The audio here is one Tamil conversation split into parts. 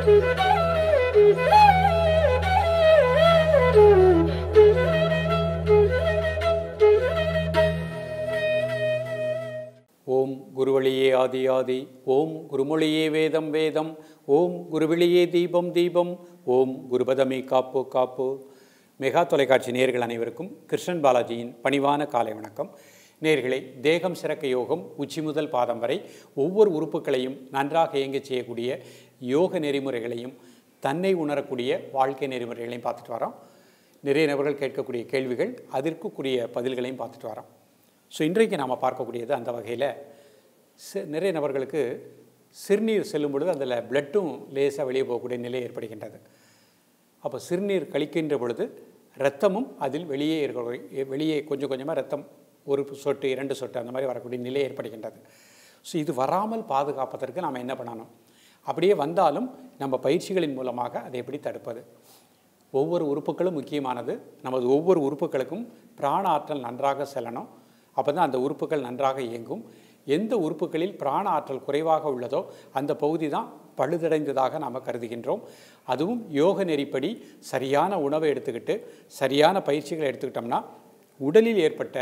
ஓம் குருவழியே ஆதி ஆதி ஓம் குருமொழியே வேதம் வேதம் ஓம் குருவிழியே தீபம் தீபம் ஓம் குருபதமே காப்பு காப்பு மெகா தொலைக்காட்சி நேர்கள் அனைவருக்கும் கிருஷ்ணன் பாலாஜியின் பணிவான காலை வணக்கம் நேர்களே தேகம் சிறக்க யோகம் உச்சி முதல் பாதம் வரை ஒவ்வொரு உறுப்புகளையும் நன்றாக இயங்கச் செய்யக்கூடிய யோக நெறிமுறைகளையும் தன்னை உணரக்கூடிய வாழ்க்கை நெறிமுறைகளையும் பார்த்துட்டு வரோம் நிறைய நபர்கள் கேட்கக்கூடிய கேள்விகள் அதற்குரிய பதில்களையும் பார்த்துட்டு வரோம் ஸோ இன்றைக்கு நாம் பார்க்கக்கூடியது அந்த வகையில் சி- நிறைய நபர்களுக்கு சிறுநீர் செல்லும் பொழுது அதில் பிளட்டும் லேசாக வெளியே போகக்கூடிய நிலை ஏற்படுகின்றது அப்போ சிறுநீர் கழிக்கின்ற பொழுது இரத்தமும் அதில் வெளியே இருக்க வெளியே கொஞ்சம் கொஞ்சமாக ரத்தம் ஒரு சொட்டு இரண்டு சொட்டு அந்த மாதிரி வரக்கூடிய நிலை ஏற்படுகின்றது ஸோ இது வராமல் பாதுகாப்பதற்கு நாம் என்ன பண்ணணும் அப்படியே வந்தாலும் நம்ம பயிற்சிகளின் மூலமாக அதை எப்படி தடுப்பது ஒவ்வொரு உறுப்புகளும் முக்கியமானது நமது ஒவ்வொரு உறுப்புகளுக்கும் பிராண ஆற்றல் நன்றாக செல்லணும் அப்போ தான் அந்த உறுப்புகள் நன்றாக இயங்கும் எந்த உறுப்புகளில் பிராண ஆற்றல் குறைவாக உள்ளதோ அந்த பகுதி தான் பழுதடைந்ததாக நாம் கருதுகின்றோம் அதுவும் யோக நெறிப்படி சரியான உணவை எடுத்துக்கிட்டு சரியான பயிற்சிகளை எடுத்துக்கிட்டோம்னா உடலில் ஏற்பட்ட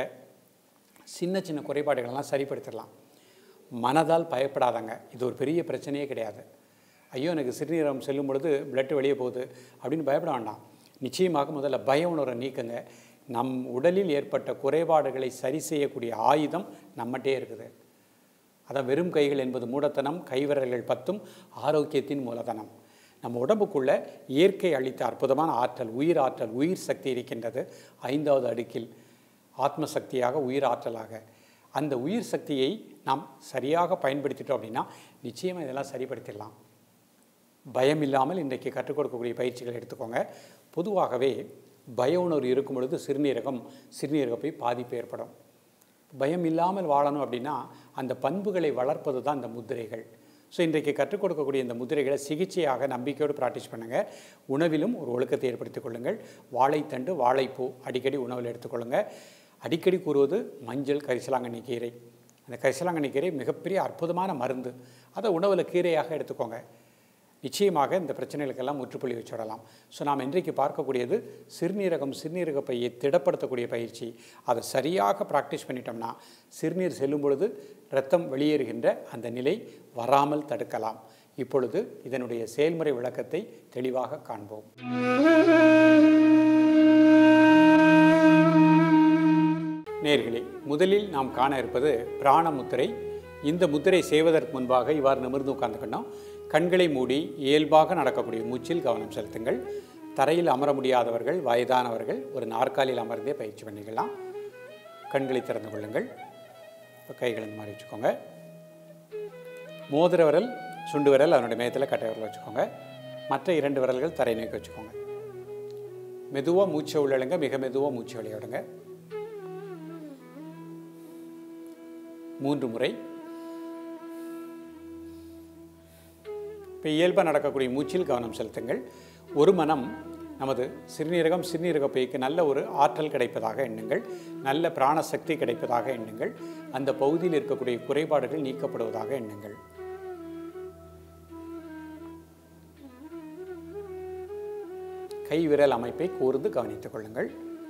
சின்ன சின்ன குறைபாடுகளெல்லாம் சரிப்படுத்திடலாம் மனதால் பயப்படாதங்க இது ஒரு பெரிய பிரச்சனையே கிடையாது ஐயோ எனக்கு சிறுநீரகம் செல்லும் பொழுது பிளட் வெளியே போகுது அப்படின்னு பயப்பட வேண்டாம் நிச்சயமாக முதல்ல பய உணர்வை நீக்குங்க நம் உடலில் ஏற்பட்ட குறைபாடுகளை சரி செய்யக்கூடிய ஆயுதம் நம்மகிட்டே இருக்குது அதான் வெறும் கைகள் என்பது மூடத்தனம் கைவிரல்கள் பத்தும் ஆரோக்கியத்தின் மூலதனம் நம்ம உடம்புக்குள்ள இயற்கை அளித்த அற்புதமான ஆற்றல் உயிர் ஆற்றல் உயிர் சக்தி இருக்கின்றது ஐந்தாவது அடுக்கில் ஆத்ம சக்தியாக உயிர் ஆற்றலாக அந்த உயிர் சக்தியை நாம் சரியாக பயன்படுத்திட்டோம் அப்படின்னா நிச்சயமாக இதெல்லாம் சரிப்படுத்திடலாம் பயம் இல்லாமல் இன்றைக்கு கற்றுக் கொடுக்கக்கூடிய பயிற்சிகளை எடுத்துக்கோங்க பொதுவாகவே பய உணர்வு இருக்கும் பொழுது சிறுநீரகம் சிறுநீரக போய் பாதிப்பு ஏற்படும் பயம் இல்லாமல் வாழணும் அப்படின்னா அந்த பண்புகளை வளர்ப்பது தான் இந்த முத்திரைகள் ஸோ இன்றைக்கு கற்றுக் கொடுக்கக்கூடிய இந்த முத்திரைகளை சிகிச்சையாக நம்பிக்கையோடு ப்ராக்டிஸ் பண்ணுங்கள் உணவிலும் ஒரு ஒழுக்கத்தை ஏற்படுத்திக் கொள்ளுங்கள் வாழைத்தண்டு வாழைப்பூ அடிக்கடி உணவில் எடுத்துக்கொள்ளுங்கள் அடிக்கடி கூறுவது மஞ்சள் கரிசலாங்கண்ணி கீரை அந்த கரிசலாங்கண்ணி கீரை மிகப்பெரிய அற்புதமான மருந்து அதை உணவில் கீரையாக எடுத்துக்கோங்க நிச்சயமாக இந்த பிரச்சனைகளுக்கெல்லாம் முற்றுப்புள்ளி வச்சுடலாம் ஸோ நாம் இன்றைக்கு பார்க்கக்கூடியது சிறுநீரகம் சிறுநீரக பையை திடப்படுத்தக்கூடிய பயிற்சி அதை சரியாக ப்ராக்டிஸ் பண்ணிட்டோம்னா சிறுநீர் செல்லும் பொழுது இரத்தம் வெளியேறுகின்ற அந்த நிலை வராமல் தடுக்கலாம் இப்பொழுது இதனுடைய செயல்முறை விளக்கத்தை தெளிவாக காண்போம் நேர்களே முதலில் நாம் காண இருப்பது பிராண முத்திரை இந்த முத்திரை செய்வதற்கு முன்பாக இவ்வாறு நிமிர்ந்து உட்கார்ந்துக்கணும் கண்களை மூடி இயல்பாக நடக்கக்கூடிய மூச்சில் கவனம் செலுத்துங்கள் தரையில் அமர முடியாதவர்கள் வயதானவர்கள் ஒரு நாற்காலியில் அமர்ந்தே பயிற்சி பண்ணிக்கலாம் கண்களை திறந்து கொள்ளுங்கள் இப்போ கைகளை இந்த மாதிரி வச்சுக்கோங்க மோதிர விரல் சுண்டு விரல் அதனுடைய மேயத்தில் கட்டை விரல் வச்சுக்கோங்க மற்ற இரண்டு விரல்கள் தரை நோக்கி வச்சுக்கோங்க மெதுவாக மூச்சை உள்ளழுங்க மிக மெதுவாக மூச்சு வெளியிடுங்க மூன்று முறை இப்போ இயல்பாக நடக்கக்கூடிய மூச்சில் கவனம் செலுத்துங்கள் ஒரு மனம் நமது சிறுநீரகம் சிறுநீரக பைக்கு நல்ல ஒரு ஆற்றல் கிடைப்பதாக எண்ணுங்கள் நல்ல பிராணசக்தி கிடைப்பதாக எண்ணுங்கள் அந்த பகுதியில் இருக்கக்கூடிய குறைபாடுகள் நீக்கப்படுவதாக எண்ணுங்கள் கை விரல் அமைப்பை கூர்ந்து கவனித்துக் கொள்ளுங்கள்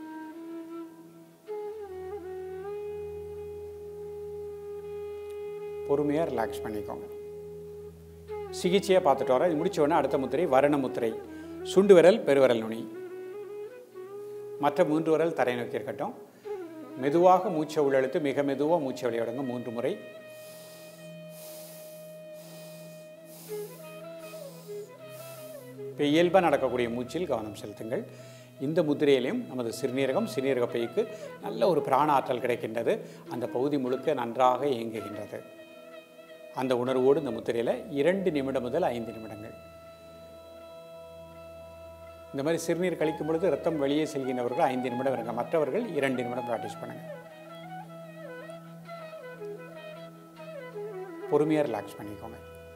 பொறுமையாக ரிலாக்ஸ் பண்ணிக்கோங்க சிகிச்சையாக பார்த்துட்டு வரோம் இது முடிச்ச உடனே அடுத்த முத்திரை வரண முத்திரை சுண்டு விரல் பெருவிரல் நுனி மற்ற மூன்று விரல் தரை நோக்கி இருக்கட்டும் மெதுவாக மூச்சை உள்ளெழுத்து மிக மெதுவாக மூச்சை வெளியிடுங்க மூன்று முறை இப்போ இயல்பாக நடக்கக்கூடிய மூச்சில் கவனம் செலுத்துங்கள் இந்த முத்திரையிலையும் நமது சிறுநீரகம் சிறுநீரக பைக்கு நல்ல ஒரு பிராண ஆற்றல் கிடைக்கின்றது அந்த பகுதி முழுக்க நன்றாக இயங்குகின்றது அந்த உணர்வோடு இந்த முத்திரையில் இரண்டு நிமிடம் முதல் ஐந்து நிமிடங்கள் இந்த மாதிரி சிறுநீர் கழிக்கும் பொழுது ரத்தம் வெளியே செல்கின்றவர்கள் ஐந்து நிமிடம் இருங்க மற்றவர்கள் இரண்டு நிமிடம் ப்ராக்டிஸ் பண்ணுங்க பொறுமையாக ரிலாக்ஸ் பண்ணிக்கோங்க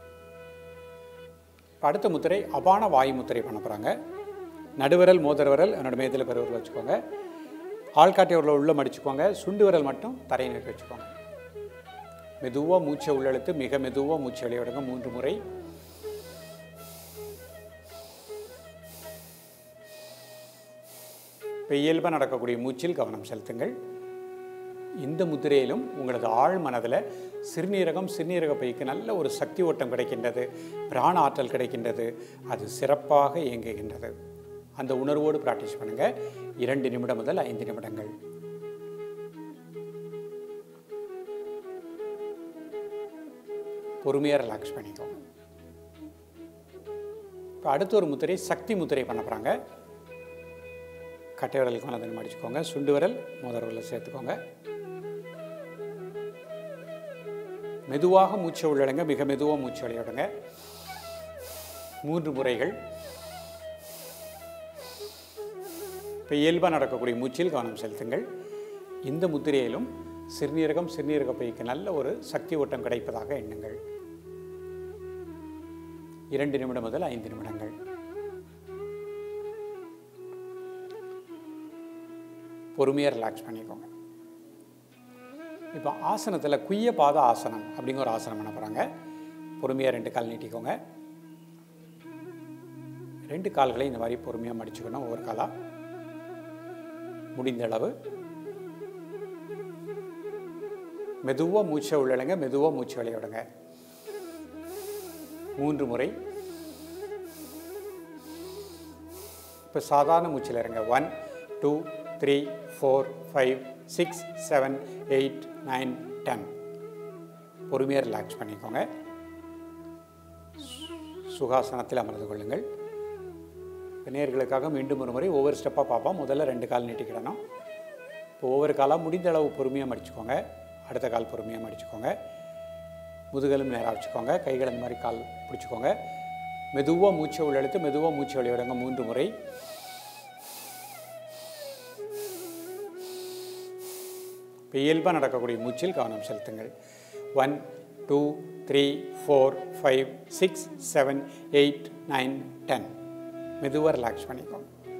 இப்ப அடுத்த முத்திரை அபான வாயு முத்திரை பண்ண போகிறாங்க நடுவிரல் மோதிர விரல் என்னோட மேதில் பெருவிரல் வச்சுக்கோங்க ஆள்காட்டி விரல் உள்ள மடிச்சுக்கோங்க சுண்டு விரல் மட்டும் தரையை நோக்கி வச்சுக்கோங்க மெதுவாக மூச்சை உள்ளெழுத்து மிக மெதுவாக மூச்சை வெளியிடுங்க மூன்று முறை இப்போ இயல்பாக நடக்கக்கூடிய மூச்சில் கவனம் செலுத்துங்கள் இந்த முத்திரையிலும் உங்களது ஆழ் மனதில் சிறுநீரகம் சிறுநீரக பைக்கு நல்ல ஒரு சக்தி ஓட்டம் கிடைக்கின்றது பிராண ஆற்றல் கிடைக்கின்றது அது சிறப்பாக இயங்குகின்றது அந்த உணர்வோடு ப்ராக்டிஸ் பண்ணுங்கள் இரண்டு நிமிடம் முதல் ஐந்து நிமிடங்கள் பொறுமையாக ரிலாக்ஸ் பண்ணிக்கோங்க இப்போ அடுத்த ஒரு முத்திரை சக்தி முத்திரை பண்ண போகிறாங்க கட்டை விரலுக்கு மேலே தண்ணி மடிச்சுக்கோங்க சுண்டு விரல் முதல் விரலில் சேர்த்துக்கோங்க மெதுவாக மூச்சை உள்ளடங்க மிக மெதுவாக மூச்சு விளையாடுங்க மூன்று முறைகள் இப்போ இயல்பாக நடக்கக்கூடிய மூச்சில் கவனம் செலுத்துங்கள் இந்த முத்திரையிலும் சிறுநீரகம் சிறுநீரக பைக்கு நல்ல ஒரு சக்தி ஓட்டம் கிடைப்பதாக எண்ணுங்கள் இரண்டு நிமிடம் முதல் ஐந்து நிமிடங்கள் பொறுமையாக ரிலாக்ஸ் பண்ணிக்கோங்க இப்போ ஆசனத்தில் குய்ய பாத ஆசனம் அப்படிங்கிற ஒரு ஆசனம் பண்ண போகிறாங்க பொறுமையாக ரெண்டு கால் நீட்டிக்கோங்க ரெண்டு கால்களையும் இந்த மாதிரி பொறுமையாக மடிச்சுக்கணும் ஒவ்வொரு காலாக முடிந்த அளவு மெதுவாக மூச்சை உள்ளடங்க மெதுவாக மூச்சு விளையாடுங்க மூன்று முறை இப்போ சாதாரண மூச்சில் இருங்க one two three four five six seven eight nine ten பொறுமையாக ரிலாக்ஸ் பண்ணிக்கோங்க சுகாசனத்தில் அமர்ந்து கொள்ளுங்கள் இப்போ நேர்களுக்காக மீண்டும் ஒரு முறை ஒவ்வொரு ஸ்டெப்பாக பார்ப்போம் முதல்ல ரெண்டு கால் நீட்டிக்கிடணும் இப்போ ஒவ்வொரு காலாக முடிந்த அளவு பொறுமையாக மடிச்சுக்கோங்க அடுத்த கால் பொறுமையாக மடிச்சுக்கோங்க முதுகலும் நேராக வச்சுக்கோங்க கைகள் இந்த மாதிரி கால் பிடிச்சிக்கோங்க மெதுவாக மூச்சை உள்ளெடுத்து மெதுவாக மூச்சை வெளியிடுங்க மூன்று முறை இப்போ இயல்பாக நடக்கக்கூடிய மூச்சில் கவனம் செலுத்துங்கள் one two three four five six seven eight nine ten மெதுவாக ரிலாக்ஸ் பண்ணிக்கோங்க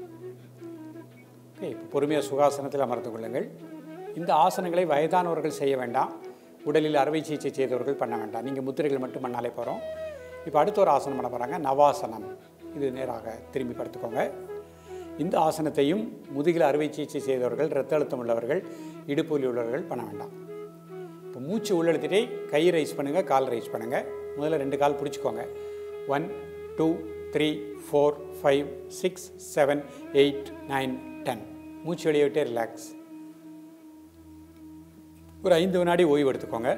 ஓகே இப்போ பொறுமையாக சுகாசனத்தில் அமர்ந்து கொள்ளுங்கள் இந்த ஆசனங்களை வயதானவர்கள் செய்ய வேண்டாம் உடலில் அறுவை சிகிச்சை செய்தவர்கள் பண்ண வேண்டாம் நீங்கள் முத்திரைகள் மட்டும் பண்ணாலே போகிறோம் இப்போ அடுத்த ஒரு ஆசனம் பண்ண போகிறாங்க நவாசனம் இது நேராக திரும்பி படுத்துக்கோங்க இந்த ஆசனத்தையும் முதுகில் அறுவை சிகிச்சை செய்தவர்கள் இரத்த அழுத்தம் உள்ளவர்கள் இடுப்பு வலி உள்ளவர்கள் பண்ண வேண்டாம் இப்போ மூச்சு உள்ளெடுத்துட்டே கை ரைஸ் பண்ணுங்கள் கால் ரைஸ் பண்ணுங்கள் முதல்ல ரெண்டு கால் பிடிச்சிக்கோங்க one two three four five six seven eight nine ten மூச்சு வெளியே விட்டே ரிலாக்ஸ் ஒரு ஐந்து வினாடி ஓய்வு எடுத்துக்கோங்க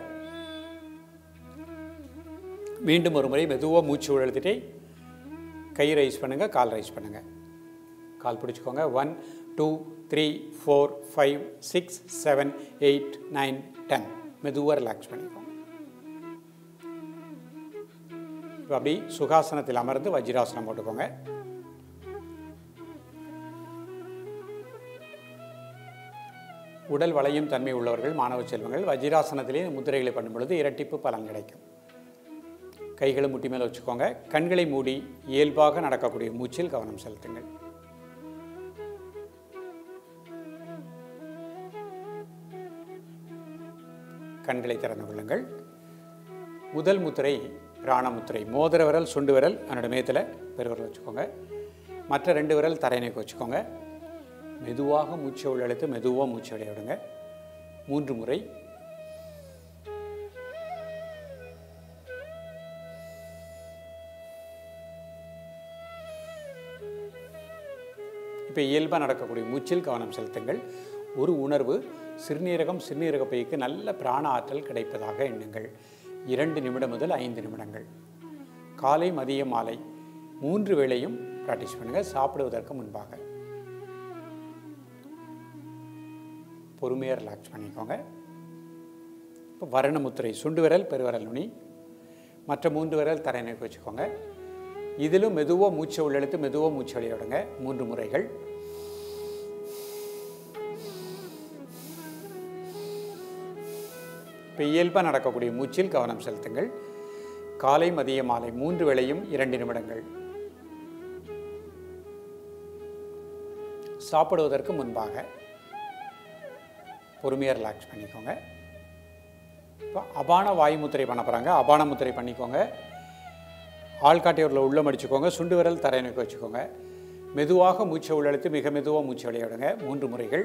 மீண்டும் ஒரு முறை மெதுவாக மூச்சு உள்ளெடுத்துட்டே கை ரைஸ் பண்ணுங்கள் கால் ரைஸ் பண்ணுங்கள் கால் பிடிச்சிக்கோங்க one two three four five six seven eight nine ten மெதுவாக ரிலாக்ஸ் பண்ணிக்கோங்க இப்போ அப்படி சுகாசனத்தில் அமர்ந்து வஜ்ராசனம் போட்டுக்கோங்க உடல் வளையும் தன்மை உள்ளவர்கள் மாணவ செல்வங்கள் வஜ்ராசனத்திலே முத்திரைகளை பண்ணும் பொழுது இரட்டிப்பு பலன் கிடைக்கும் கைகளை முட்டி மேலே வச்சுக்கோங்க கண்களை மூடி இயல்பாக நடக்கக்கூடிய மூச்சில் கவனம் செலுத்துங்கள் கண்களை திறந்து கொள்ளுங்கள் முதல் முத்திரை பிராணமுத்திரை மோதிர விரல் சுண்டு விரல் அதனோட மேத்தில் பெருவிரல் வச்சுக்கோங்க மற்ற ரெண்டு விரல் தரைநீக்கு வச்சுக்கோங்க மெதுவாக மூச்சை உள்ளெழுத்து மெதுவாக மூச்சு விடைய விடுங்க மூன்று முறை இப்போ இயல்பாக நடக்கக்கூடிய மூச்சில் கவனம் செலுத்துங்கள் ஒரு உணர்வு சிறுநீரகம் சிறுநீரக பைக்கு நல்ல பிராண ஆற்றல் கிடைப்பதாக எண்ணுங்கள் இரண்டு நிமிடம் முதல் ஐந்து நிமிடங்கள் காலை மதிய மாலை மூன்று வேளையும் ப்ராக்டிஸ் பண்ணுங்கள் சாப்பிடுவதற்கு முன்பாக பொறுமையாக ரிலாக்ஸ் பண்ணிக்கோங்க இப்போ வரணமுத்திரை சுண்டு விரல் பெருவிரல் நுனி மற்ற மூன்று விரல் தரைநோக்கி வச்சுக்கோங்க இதிலும் மெதுவாக மூச்சை உள்ளெழுத்து மெதுவாக மூச்சு வெளியிடுங்க மூன்று முறைகள் இப்போ இயல்பாக நடக்கக்கூடிய மூச்சில் கவனம் செலுத்துங்கள் காலை மதிய மாலை மூன்று வேளையும் இரண்டு நிமிடங்கள் சாப்பிடுவதற்கு முன்பாக பொறுமையாக ரிலாக்ஸ் பண்ணிக்கோங்க இப்போ அபான வாயு முத்திரை பண்ண போகிறாங்க அபான முத்திரை பண்ணிக்கோங்க ஆள்காட்டியூரில் உள்ள மடிச்சுக்கோங்க சுண்டு விரல் தரைநோக்கி வச்சுக்கோங்க மெதுவாக மூச்சை உள்ளெழுத்து மிக மெதுவாக மூச்சு விளையாடுங்க மூன்று முறைகள்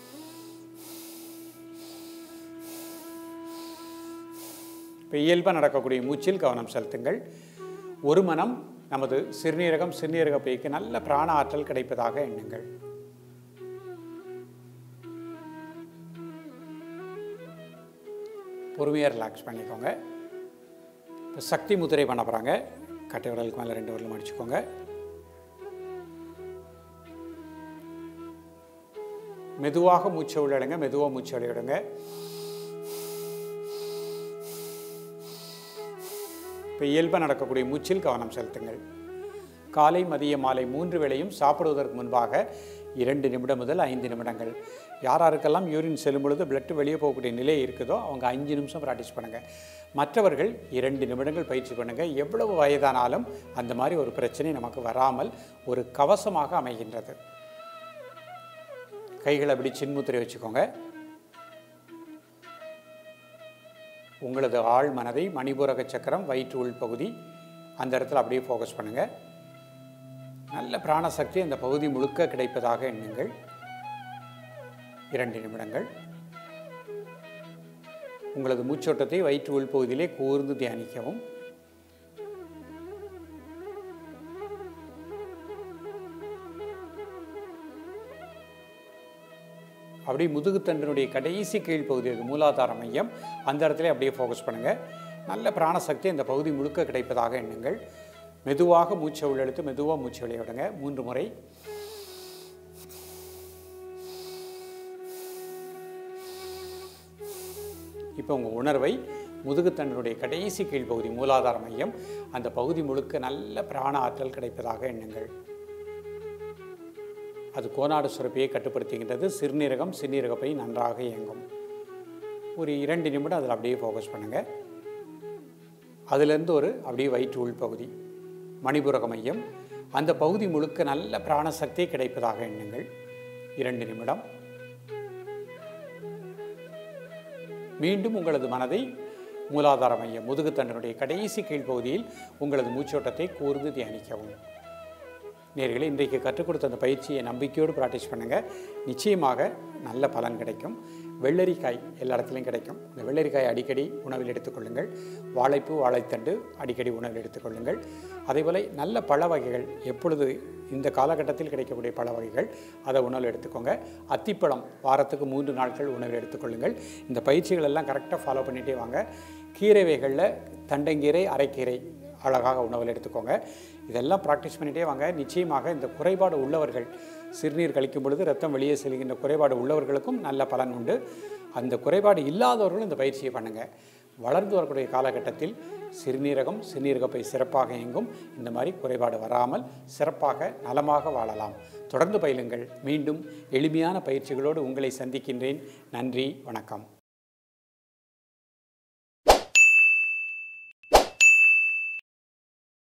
இப்போ இயல்பாக நடக்கக்கூடிய மூச்சில் கவனம் செலுத்துங்கள் ஒரு மனம் நமது சிறுநீரகம் சிறுநீரக பைக்கு நல்ல பிராண ஆற்றல் கிடைப்பதாக எண்ணுங்கள் பொறுமையாக ரிலாக்ஸ் பண்ணிக்கோங்க இப்போ சக்தி முதிரை பண்ண போகிறாங்க கட்டை விரலுக்கு மேலே ரெண்டு விரலும் அடிச்சுக்கோங்க மெதுவாக மூச்சை உள்ளிடுங்க மெதுவாக மூச்சு வெளியிடுங்க இப்போ இயல்பாக நடக்கக்கூடிய மூச்சில் கவனம் செலுத்துங்கள் காலை மதிய மாலை மூன்று வேளையும் சாப்பிடுவதற்கு முன்பாக இரண்டு நிமிடம் முதல் ஐந்து நிமிடங்கள் யார் யாருக்கெல்லாம் யூரின் செல்லும் பொழுது பிளட்டு வெளியே போகக்கூடிய நிலை இருக்குதோ அவங்க அஞ்சு நிமிஷம் ப்ராக்டிஸ் பண்ணுங்கள் மற்றவர்கள் இரண்டு நிமிடங்கள் பயிற்சி பண்ணுங்கள் எவ்வளவு வயதானாலும் அந்த மாதிரி ஒரு பிரச்சனை நமக்கு வராமல் ஒரு கவசமாக அமைகின்றது கைகளை அப்படி சின்முத்திரை வச்சுக்கோங்க உங்களது ஆழ் மனதை மணிபூரக சக்கரம் வயிற்று உள் பகுதி அந்த இடத்துல அப்படியே ஃபோக்கஸ் பண்ணுங்கள் நல்ல பிராணசக்தி அந்த பகுதி முழுக்க கிடைப்பதாக எண்ணுங்கள் இரண்டு நிமிடங்கள் உங்களது மூச்சோட்டத்தை வயிற்று உள் பகுதியிலே கூர்ந்து தியானிக்கவும் அப்படியே முதுகுத்தண்டினுடைய கடைசி கீழ்ப்பகுதி அது மூலாதார மையம் அந்த இடத்துல அப்படியே ஃபோக்கஸ் பண்ணுங்கள் நல்ல பிராணசக்தி அந்த பகுதி முழுக்க கிடைப்பதாக எண்ணுங்கள் மெதுவாக மூச்சை உள்ளெடுத்து மெதுவாக மூச்சு விளையாடுங்க மூன்று முறை இப்போ உங்கள் உணர்வை முதுகுத்தண்டினுடைய கடைசி கீழ்ப்பகுதி மூலாதார மையம் அந்த பகுதி முழுக்க நல்ல பிராண ஆற்றல் கிடைப்பதாக எண்ணுங்கள் அது கோனாடு சுரப்பியை கட்டுப்படுத்துகின்றது சிறுநீரகம் சிறுநீரகப்பை நன்றாக இயங்கும் ஒரு இரண்டு நிமிடம் அதில் அப்படியே ஃபோக்கஸ் பண்ணுங்கள் அதுலேருந்து ஒரு அப்படியே வயிற்று உள்பகுதி மணிபுரக மையம் அந்த பகுதி முழுக்க நல்ல பிராணசக்தி கிடைப்பதாக எண்ணுங்கள் இரண்டு நிமிடம் மீண்டும் உங்களது மனதை மூலாதார மையம் முதுகுத்தண்டனுடைய கடைசி கீழ்ப்பகுதியில் உங்களது மூச்சோட்டத்தை கூர்ந்து தியானிக்கவும் நேர்களை இன்றைக்கு கற்றுக் கொடுத்த அந்த பயிற்சியை நம்பிக்கையோடு ப்ராக்டிஸ் பண்ணுங்கள் நிச்சயமாக நல்ல பலன் கிடைக்கும் வெள்ளரிக்காய் எல்லா இடத்துலையும் கிடைக்கும் இந்த வெள்ளரிக்காய் அடிக்கடி உணவில் எடுத்துக்கொள்ளுங்கள் வாழைப்பூ வாழைத்தண்டு அடிக்கடி உணவில் எடுத்துக்கொள்ளுங்கள் அதேபோல் நல்ல பழ வகைகள் எப்பொழுது இந்த காலகட்டத்தில் கிடைக்கக்கூடிய பழ வகைகள் அதை உணவில் எடுத்துக்கோங்க அத்திப்பழம் வாரத்துக்கு மூன்று நாட்கள் உணவில் எடுத்துக்கொள்ளுங்கள் இந்த பயிற்சிகள் எல்லாம் கரெக்டாக ஃபாலோ பண்ணிகிட்டே வாங்க கீரை வகைகளில் தண்டங்கீரை அரைக்கீரை அழகாக உணவில் எடுத்துக்கோங்க இதெல்லாம் ப்ராக்டிஸ் பண்ணிகிட்டே வாங்க நிச்சயமாக இந்த குறைபாடு உள்ளவர்கள் சிறுநீர் கழிக்கும் பொழுது ரத்தம் வெளியே செல்கின்ற குறைபாடு உள்ளவர்களுக்கும் நல்ல பலன் உண்டு அந்த குறைபாடு இல்லாதவர்களும் இந்த பயிற்சியை பண்ணுங்கள் வளர்ந்து வரக்கூடிய காலகட்டத்தில் சிறுநீரகம் சிறுநீரகப்பை சிறப்பாக இயங்கும் இந்த மாதிரி குறைபாடு வராமல் சிறப்பாக நலமாக வாழலாம் தொடர்ந்து பயிலுங்கள் மீண்டும் எளிமையான பயிற்சிகளோடு உங்களை சந்திக்கின்றேன் நன்றி வணக்கம்